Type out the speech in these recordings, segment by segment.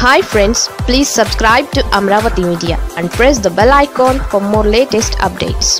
hi friends please subscribe to Amaravati media and press the bell icon for more latest updates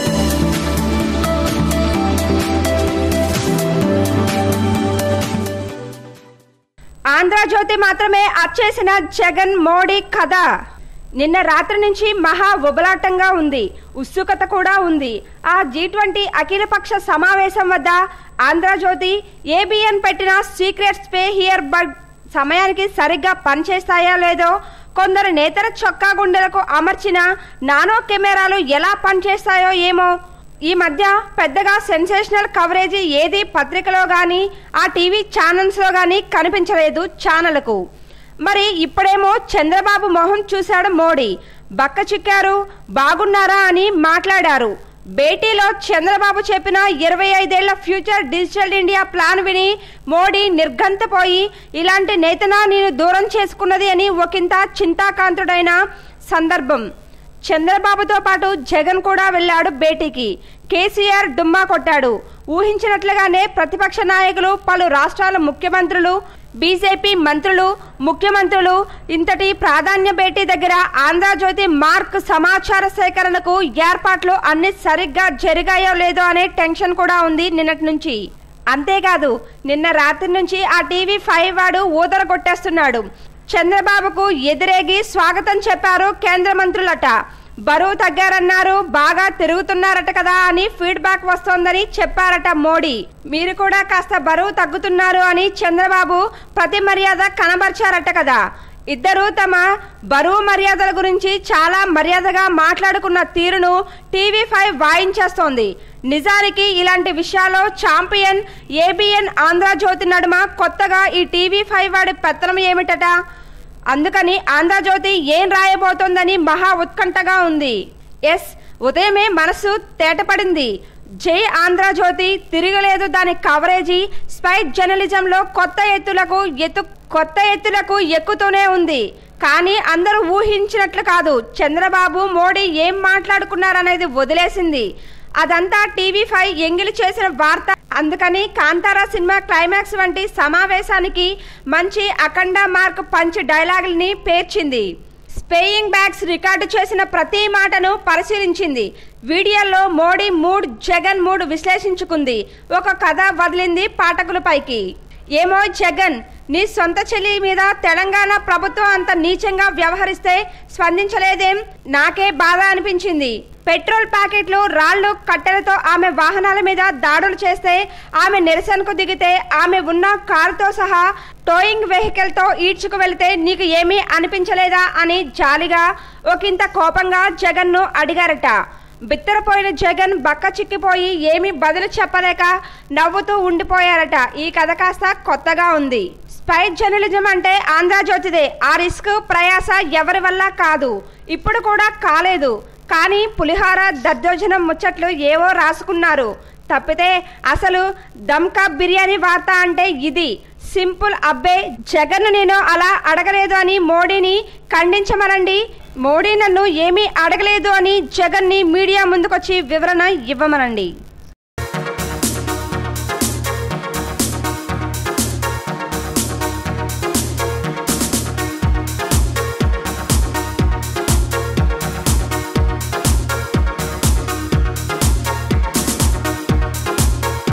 Andhrajyothy మాత్రమే అచ్చేసిన జగన్ మోడీ కథ నిన్న రాత్రి నుంచి మహా ఉబలాటంగా ఉంది ఉత్సుకత కూడా ఉంది ఆ జీ ట్వంటీ అఖిలపక్ష సమావేశం వద్ద ఆంధ్రజ్యోతి ఏబిఎన్ పెట్టిన సీక్రెట్ స్పే హియర్ బడ్ సమయానికి సరిగ్గా పనిచేస్తాయా లేదో కొందరు నేతల చొక్కా గుండెలకు అమర్చిన నానో కెమెరాలు ఎలా పనిచేస్తాయో ఏమో ఈ మధ్య పెద్దగా సెన్సేషనల్ కవరేజ్ ఏది పత్రికలో గాని ఆ టీవీ ఛానల్స్లో గాని కనిపించలేదు ఛానళ్లకు మరి ఇప్పుడేమో చంద్రబాబు మొహం చూశాడు మోడీ బక్క చిక్కారు బాగున్నారా అని మాట్లాడారు భేటీలో చంద్రబాబు చెప్పిన ఇరవై ఐదేళ్ల ఫ్యూచర్ డిజిటల్ ఇండియా ప్లాన్ విని మోడీ నిర్ఘంతపోయి ఇలాంటి నేతనా నేను దూరం చేసుకున్నది అని ఒకంత చింతాకాంతుడైన సందర్భం చంద్రబాబుతో పాటు జగన్ కూడా వెళ్ళాడు భేటీకి కేసీఆర్ డుమ్మా కొట్టాడు ఊహించినట్లుగానే ప్రతిపక్ష నాయకులు పలు రాష్ట్రాల ముఖ్యమంత్రులు బీజేపీ మంత్రులు ముఖ్యమంత్రులు ఇంతటి ప్రాధాన్య భేటీ దగ్గర ఆంధ్రజ్యోతి మార్క్ సమాచార సేకరణకు ఏర్పాట్లు అన్ని సరిగ్గా జరిగాయో లేదో అనే టెన్షన్ కూడా ఉంది నిన్నటి నుంచి అంతేకాదు నిన్న రాత్రి నుంచి ఆ టీవీ ఫైవ్ వాడు ఊదర కొట్టేస్తున్నాడు చంద్రబాబుకు ఎదురేగి స్వాగతం చెప్పారు కేంద్ర మంత్రులట బరువు తగ్గారన్నారు బాగా తిరుగుతున్నారట కదా అని ఫీడ్బ్యాక్ వస్తోందని చెప్పారట మోడీ మీరు కూడా కాస్త బరువు తగ్గుతున్నారు అని చంద్రబాబు ప్రతి మర్యాద కనబర్చారట కదా ఇద్దరు తమ బరువు మర్యాదల గురించి చాలా మర్యాదగా మాట్లాడుకున్న తీరును టీవీ ఫైవ్ వాయించేస్తోంది నిజానికి ఇలాంటి విషయాల్లో ఛాంపియన్ ఏబిఎన్ ఆంధ్రజ్యోతి నడుమ కొత్తగా ఈ టీవీ ఫైవ్ వాడి పెత్తనం ఏమిటట అందుకని ఆంధ్రజ్యోతి ఏం రాయబోతోందని మహా ఉత్కంఠగా ఉంది ఎస్ ఉదయమే మనసు తేటపడింది జై ఆంధ్రజ్యోతి తిరగలేదు దాని కవరేజీ స్పై జర్నలిజంలో కొత్త ఎత్తులకు ఎత్తు కొత్త ఎత్తులకు ఎక్కుతూనే ఉంది కానీ అందరూ ఊహించినట్లు కాదు చంద్రబాబు మోడీ ఏం మాట్లాడుకున్నారనేది వదిలేసింది అదంతా టీవీ ఫైవ్ ఎంగిలి చేసిన వార్త అందుకని కాంతారా సినిమా క్లైమాక్స్ వంటి సమావేశానికి మంచి అఖండ మార్క్ పంచ్ డైలాగుల్ని పేర్చింది స్పేయింగ్ బ్యాగ్స్ రికార్డు చేసిన ప్రతి మాటను పరిశీలించింది వీడియోలో మోడీ మూడ్ జగన్ మూడ్ విశ్లేషించుకుంది ఒక కథ వదిలింది పాఠకులపైకి ఏమో జగన్ నీ సొంత చెల్లి మీద తెలంగాణ ప్రభుత్వం అంత నీచంగా వ్యవహరిస్తే స్పందించలేదేం నాకే బాధ అనిపించింది పెట్రోల్ ప్యాకెట్లు రాళ్లు కట్టెలతో ఆమె వాహనాల మీద దాడులు చేస్తే ఆమె నిరసనకు దిగితే ఆమె ఉన్న కారుతో సహా టోయింగ్ వెహికల్ తో ఈడ్చుకు వెళితే నీకు ఏమీ అనిపించలేదా అని జాలిగా ఒకంత కోపంగా జగన్ ను అడిగారట బిత్తరపోయిన జగన్ బక్క చిక్కిపోయి ఏమీ బదులు చెప్పలేక నవ్వుతూ ఉండిపోయారట ఈ కథ కాస్త కొత్తగా ఉంది స్పై జర్నలిజం అంటే ఆంధ్రజ్యోతిదే ఆ రిస్క్ ప్రయాస ఎవరి వల్ల కాదు ఇప్పుడు కూడా కాలేదు కానీ పులిహార దద్దోజనం ముచ్చట్లు ఏవో రాసుకున్నారు తప్పితే అసలు దమ్కా బిర్యానీ వార్త అంటే ఇది సింపుల్ అబ్బే జగన్ నేను అలా అడగలేదు అని మోడీని ఖండించమనండి మోడీ నన్ను ఏమీ అడగలేదు అని జగన్ని మీడియా ముందుకొచ్చి వివరణ ఇవ్వమనండి